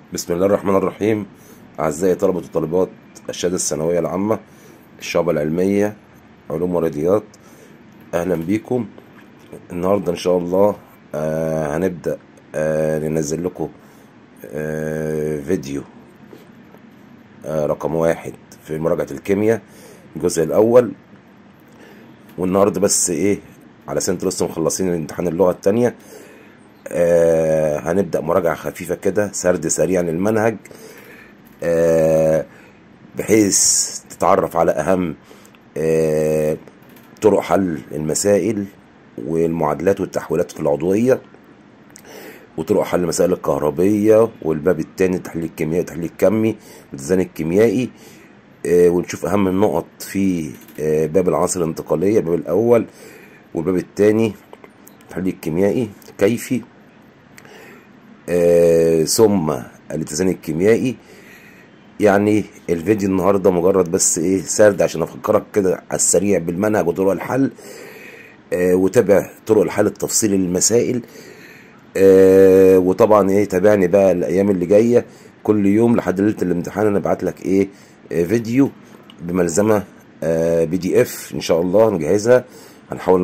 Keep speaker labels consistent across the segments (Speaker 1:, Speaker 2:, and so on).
Speaker 1: بسم الله الرحمن الرحيم أعزائي طلبة وطالبات الشهادة الثانوية العامة الشعبة العلمية علوم ورياضيات أهلا بيكم النهاردة إن شاء الله آه هنبدأ آه ننزل لكم آه فيديو آه رقم واحد في مراجعة الكيمياء الجزء الأول والنهاردة بس إيه على سنة لسه مخلصين امتحان اللغة التانية آه هنبدأ مراجعة خفيفة كده سرد سريع للمنهج آه بحيث تتعرف على أهم آه طرق حل المسائل والمعادلات والتحويلات في العضوية وطرق حل المسائل الكهربية والباب التاني التحليل الكيميائي والتحليل الكمي والتزان الكيميائي آه ونشوف أهم النقط في آه باب العناصر الانتقالية الباب الأول والباب التاني التحليل الكيميائي كيفي آه ثم الاتزان الكيميائي يعني الفيديو النهارده مجرد بس ايه سرد عشان افكرك كده على السريع بالمنهج وطرق الحل آه وتابع طرق الحل التفصيلي للمسائل آه وطبعا ايه تابعني بقى الايام اللي جايه كل يوم لحد ليله الامتحان انا ابعت لك ايه آه فيديو بملزمه آه بي دي اف ان شاء الله نجهزها هنحاول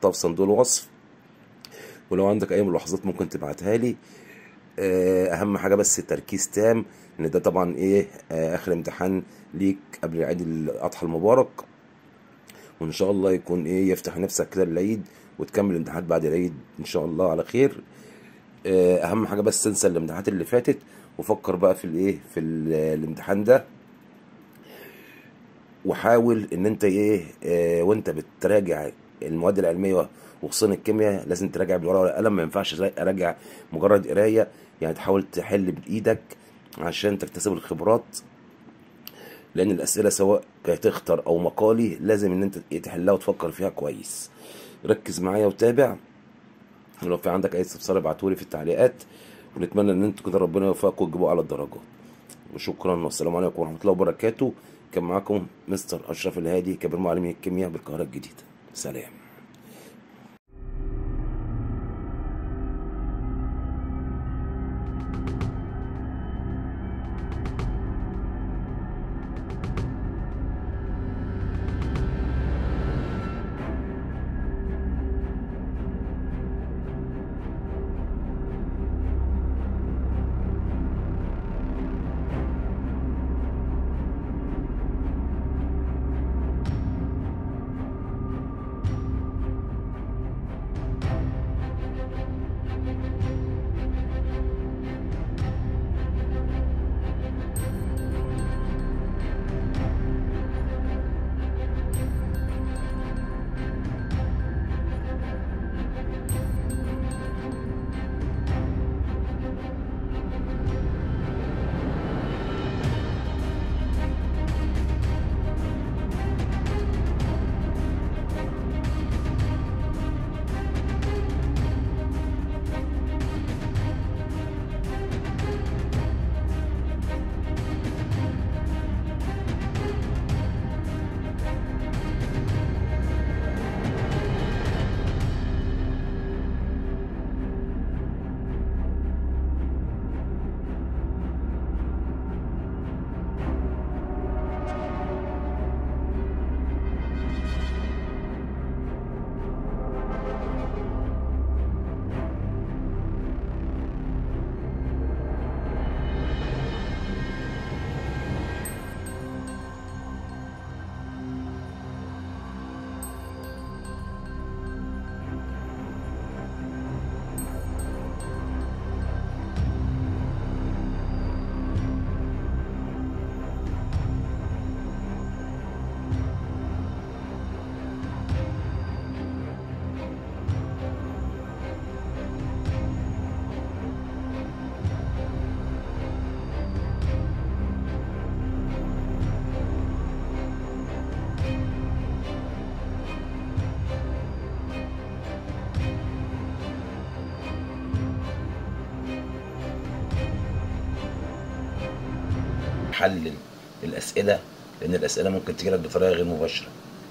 Speaker 1: هحطها في صندوق الوصف ولو عندك اي ملاحظات ممكن تبعتها لي آه، اهم حاجه بس تركيز تام ان ده طبعا ايه آه، اخر امتحان ليك قبل عيد الاضحى المبارك وان شاء الله يكون ايه يفتح نفسك كده العيد وتكمل الامتحانات بعد العيد ان شاء الله على خير آه، اهم حاجه بس تنسى الامتحانات اللي فاتت وفكر بقى في الايه في ال- الامتحان ده وحاول ان انت ايه آه وانت بتراجع المواد العلميه وخصوصا الكيمياء لازم تراجع بالورقه والقلم ما ينفعش اراجع مجرد قرايه يعني تحاول تحل بايدك عشان تكتسب الخبرات لان الاسئله سواء كانت تختر او مقالي لازم ان انت تحلها وتفكر فيها كويس ركز معايا وتابع ولو في عندك اي استفسار ابعتولي في التعليقات ونتمنى ان انتوا كده ربنا يوفقكم وتجيبوا على الدرجات وشكرا والسلام عليكم ورحمه الله وبركاته كان معاكم مستر اشرف الهادي كبير معلمين الكيمياء بالقاهره الجديده سلام حلل الاسئله لان الاسئله ممكن تجيلك بطريقه غير مباشره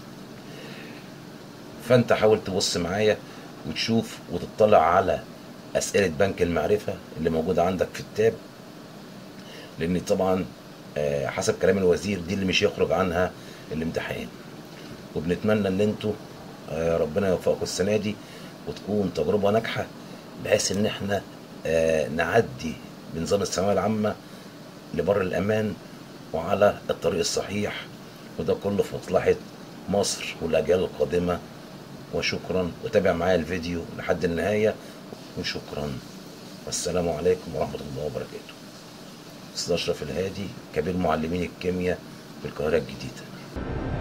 Speaker 1: فانت حاول تبص معايا وتشوف وتطلع على اسئله بنك المعرفه اللي موجوده عندك في التاب لان طبعا آه، حسب كلام الوزير دي اللي مش يخرج عنها الامتحان وبنتمنى ان انتوا آه، ربنا يوفقكم السنه دي وتكون تجربه ناجحه بحيث ان احنا آه، نعدي بنظام الثانويه العامه لبر الامان وعلى الطريق الصحيح وده كله في مصلحه مصر والاجيال القادمه وشكرا وتابع معايا الفيديو لحد النهايه وشكرا والسلام عليكم ورحمه الله وبركاته استاذ اشرف الهادي كبير معلمين الكيمياء بالقاهره الجديده